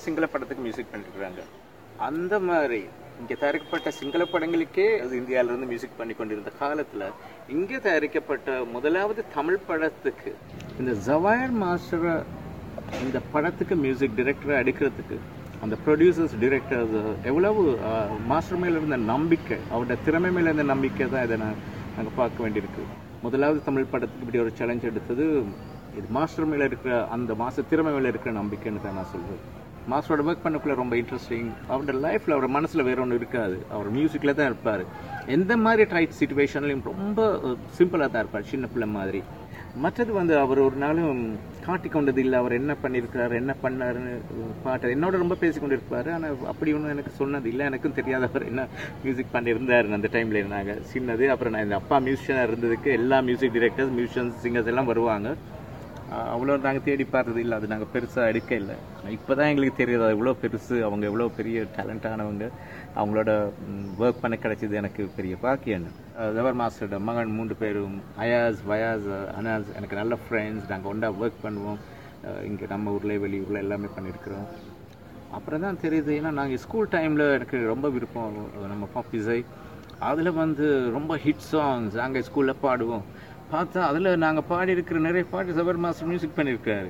சிங்கள படத்துக்கு மியூசிக் பண்ணிருக்கிறாங்க அந்த மாதிரி இங்க தயாரிக்கப்பட்ட சிங்கள படங்களுக்கே அது இந்தியால இருந்து மியூசிக் பண்ணி கொண்டிருந்த காலத்துல இங்க தயாரிக்கப்பட்ட முதலாவது தமிழ் படத்துக்கு இந்த ஜவாயர் மாஸ்டர் இந்த படத்துக்கு மியூசிக் டைரக்டரை எடுக்கிறதுக்கு அந்த ப்ரொடியூசர்ஸ் டிரெக்டர்ஸ் எவ்வளவு மாஸ்டர் மேல இருந்த நம்பிக்கை அவருடைய திறமை மேல இருந்த நம்பிக்கை தான் இதை நான் நாங்கள் பார்க்க வேண்டியிருக்கு முதலாவது தமிழ் படத்துக்கு இப்படி ஒரு சேலஞ்ச் எடுத்தது இது மாஸ்டர் மேல இருக்கிற அந்த மாஸ்டர் திறமை மேல இருக்கிற நம்பிக்கைன்னு தான் நான் சொல்றேன் மாஸ்டரோட ஒர்க் பண்ணக்குள்ள ரொம்ப இன்ட்ரெஸ்டிங் அவரோட லைஃப்ல அவர் மனசுல வேற ஒன்று இருக்காது அவர் மியூசிக்ல தான் இருப்பார் எந்த மாதிரி டைட் சுச்சுவேஷன்லையும் ரொம்ப சிம்பிளாக தான் இருப்பார் சின்ன பிள்ளை மாதிரி மற்றது வந்து அவர் ஒரு நாளும் காட்டி கொண்டது இல்லை அவர் என்ன பண்ணியிருக்கிறாரு என்ன பண்ணாருன்னு பாட்டு என்னோட ரொம்ப பேசி கொண்டு இருப்பாரு ஆனால் அப்படி ஒன்றும் எனக்கு சொன்னது இல்லை எனக்கும் தெரியாத அவர் என்ன மியூசிக் பண்ணியிருந்தாரு அந்த டைமில் இருந்தாங்க சின்னது அப்புறம் நான் இந்த அப்பா மியூசிஷியனாக இருந்ததுக்கு எல்லா மியூசிக் டிரெக்டர்ஸ் மியூசிஷியன்ஸ் சிங்கர்ஸ் எல்லாம் வருவாங்க ஆஹ் அவ்வளோ நாங்கள் தேடி பார்த்தது இல்லை அது நாங்கள் பெருசாக எடுக்க இல்லை இப்போ தான் எங்களுக்கு தெரியுது அது எவ்வளோ பெருசு அவங்க எவ்வளோ பெரிய டேலண்டானவங்க அவங்களோட ஒர்க் பண்ண கிடைச்சது எனக்கு பெரிய பாக்கியம் ஜவர் மாஸ்டரோட மகன் மூன்று பேரும் அயாஸ் வயாஸ் அனாஸ் எனக்கு நல்ல ஃப்ரெண்ட்ஸ் நாங்கள் ஒன்றா ஒர்க் பண்ணுவோம் இங்கே நம்ம ஊரில் வெளியூரில் எல்லாமே பண்ணியிருக்கிறோம் அப்புறம் தான் தெரியுது ஏன்னா நாங்கள் ஸ்கூல் டைமில் எனக்கு ரொம்ப விருப்பம் நம்ம பாப்பிசை அதில் வந்து ரொம்ப ஹிட் சாங்ஸ் நாங்கள் ஸ்கூலில் பாடுவோம் பார்த்தா அதில் நாங்கள் பாடியிருக்கிற நிறைய பாட்டு சபர் மாஸ்டர் மியூசிக் பண்ணியிருக்காரு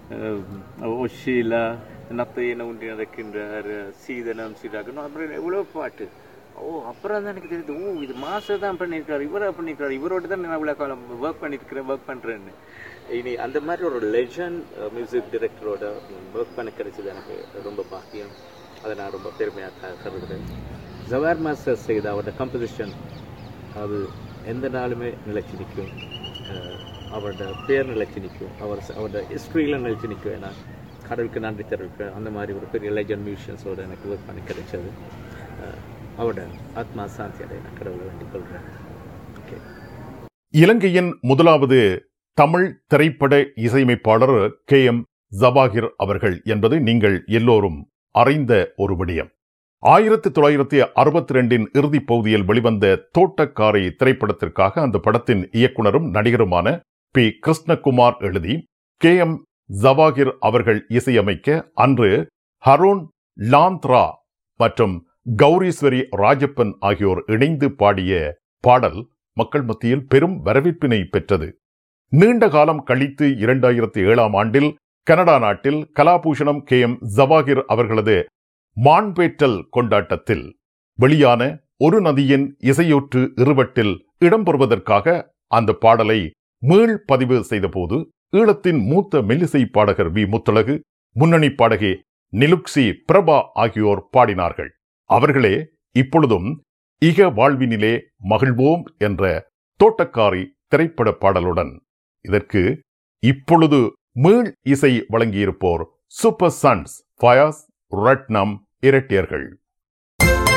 அஹ் ஓ ஷீலா நத்தை என்ன உண்டி நடக்கின்றார் சீதனம் சீதாகணும் அப்புறம் எவ்வளோ பாட்டு ஓ அப்புறம் தான் எனக்கு தெரியுது ஓ இது மாஸ்டர் தான் பண்ணியிருக்காரு இவரா பண்ணியிருக்காரு இவரோட தான் நான் இவ்வளோ காலம் ஒர்க் பண்ணியிருக்கிறேன் ஒர்க் பண்ணுறேன்னு இனி அந்த மாதிரி ஒரு லெஜண்ட் மியூசிக் டைரக்டரோட ஒர்க் பண்ண கிடைச்சது எனக்கு ரொம்ப பாக்கியம் அதை நான் ரொம்ப பெருமையாக கருதுகிறேன் ஜவார் மாஸ்டர் செய்த அவரோட கம்போசிஷன் அது எந்த நாளுமே நிலைச்சு நிற்கும் அஹ் அவரோட பேர் நிலைச்சு நிற்கும் அவர் அவரோட ஹிஸ்ட்ரியில் நிலைச்சு நிற்கும் ஏன்னா கடவுளுக்கு நன்றி தெரிவிக்கிறேன் அந்த மாதிரி ஒரு பெரிய லெஜண்ட் மியூசியன்ஸோட எனக்கு ஒர்க் பண்ணி கிடைச்சது அஹ் அவரோட ஆத்மா சாந்தி அடைய நான் கடவுளை வேண்டிக் கொள்கிறேன் ஓகே இலங்கையின் முதலாவது தமிழ் திரைப்பட இசையமைப்பாளர் கே எம் ஜபாகிர் அவர்கள் என்பது நீங்கள் எல்லோரும் அறிந்த ஒரு விடயம் ஆயிரத்தி தொள்ளாயிரத்தி அறுபத்தி ரெண்டின் இறுதிப் பகுதியில் வெளிவந்த தோட்டக்காரை திரைப்படத்திற்காக அந்த படத்தின் இயக்குனரும் நடிகருமான பி கிருஷ்ணகுமார் எழுதி கே எம் ஜவாகிர் அவர்கள் இசையமைக்க அன்று ஹரோன் லாந்த்ரா மற்றும் கௌரீஸ்வரி ராஜப்பன் ஆகியோர் இணைந்து பாடிய பாடல் மக்கள் மத்தியில் பெரும் வரவேற்பினை பெற்றது நீண்ட காலம் கழித்து இரண்டாயிரத்தி ஏழாம் ஆண்டில் கனடா நாட்டில் கலாபூஷணம் கே எம் ஜவாகிர் அவர்களது மான்பேற்றல் கொண்டாட்டத்தில் வெளியான ஒரு நதியின் இசையொற்று இருவட்டில் இடம்பெறுவதற்காக அந்த பாடலை மீள் பதிவு செய்தபோது ஈழத்தின் மூத்த மெல்லிசை பாடகர் வி முத்தழகு முன்னணி பாடகி நிலுக்சி பிரபா ஆகியோர் பாடினார்கள் அவர்களே இப்பொழுதும் இக வாழ்வினிலே மகிழ்வோம் என்ற தோட்டக்காரி திரைப்பட பாடலுடன் இதற்கு இப்பொழுது மீள் இசை வழங்கியிருப்போர் சூப்பர் சன்ஸ் ஃபயாஸ் ரட்னம் இரட்டியர்கள்